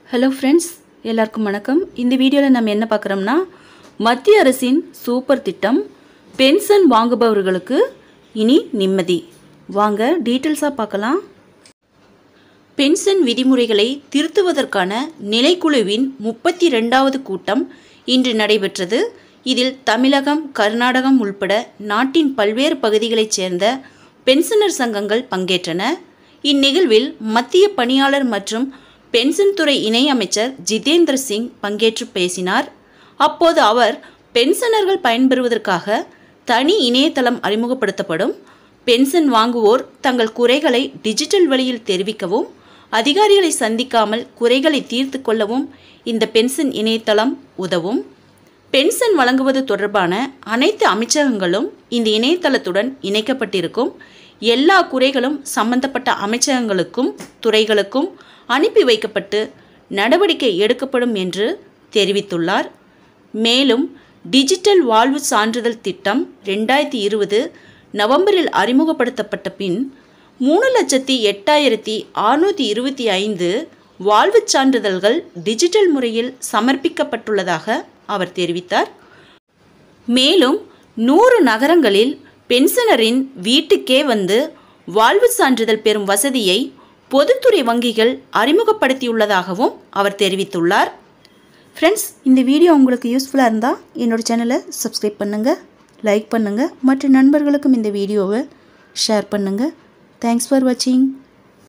hello friends எல்லாருக்கும் வணக்கம் இந்த வீடியோவில் நம்ம என்ன பார்க்குறோம்னா மத்திய அரசின் சூப்பர் திட்டம் பென்ஷன் வாங்குபவர்களுக்கு இனி நிம்மதி வாங்க டீட்டெயில்ஸாக பார்க்கலாம் பென்ஷன் விதிமுறைகளை திருத்துவதற்கான நிலைக்குழுவின் முப்பத்தி ரெண்டாவது கூட்டம் இன்று நடைபெற்றது இதில் தமிழகம் கர்நாடகம் உள்பட நாட்டின் பல்வேறு பகுதிகளைச் சேர்ந்த பென்ஷனர் சங்கங்கள் பங்கேற்றன இந்நிகழ்வில் மத்திய பணியாளர் மற்றும் பென்ஷன் துறை இணையமைச்சர் ஜிதேந்திர சிங் பங்கேற்று பேசினார் அப்போது அவர் பென்ஷனர்கள் பயன்பெறுவதற்காக தனி இணையதளம் அறிமுகப்படுத்தப்படும் பென்ஷன் வாங்குவோர் தங்கள் குறைகளை டிஜிட்டல் வழியில் தெரிவிக்கவும் அதிகாரிகளை சந்திக்காமல் குறைகளை தீர்த்து கொள்ளவும் இந்த பென்ஷன் இணையதளம் உதவும் பென்ஷன் வழங்குவது தொடர்பான அனைத்து அமைச்சகங்களும் இந்த இணையதளத்துடன் இணைக்கப்பட்டிருக்கும் எல்லா குறைகளும் சம்பந்தப்பட்ட அமைச்சகங்களுக்கும் துறைகளுக்கும் அனுப்பி வைக்கப்பட்டு நடவடிக்கை எடுக்கப்படும் என்று தெரிவித்துள்ளார் மேலும் டிஜிட்டல் வாழ்வு சான்றிதழ் திட்டம் ரெண்டாயிரத்தி இருபது நவம்பரில் அறிமுகப்படுத்தப்பட்ட பின் மூணு லட்சத்தி எட்டாயிரத்தி அறுநூற்றி இருபத்தி ஐந்து வாழ்வுச் சான்றிதழ்கள் டிஜிட்டல் முறையில் சமர்ப்பிக்கப்பட்டுள்ளதாக அவர் தெரிவித்தார் மேலும் நூறு நகரங்களில் பென்ஷனரின் வீட்டுக்கே வந்து வாழ்வு சான்றிதழ் பெறும் வசதியை பொதுத்துறை வங்கிகள் அறிமுகப்படுத்தியுள்ளதாகவும் அவர் தெரிவித்துள்ளார் ஃப்ரெண்ட்ஸ் இந்த வீடியோ உங்களுக்கு யூஸ்ஃபுல்லாக இருந்தால் என்னோடய சேனலை சப்ஸ்கிரைப் பண்ணுங்கள் லைக் பண்ணுங்கள் மற்ற நண்பர்களுக்கும் இந்த வீடியோவை ஷேர் பண்ணுங்கள் தேங்க்ஸ் ஃபார் வாட்சிங்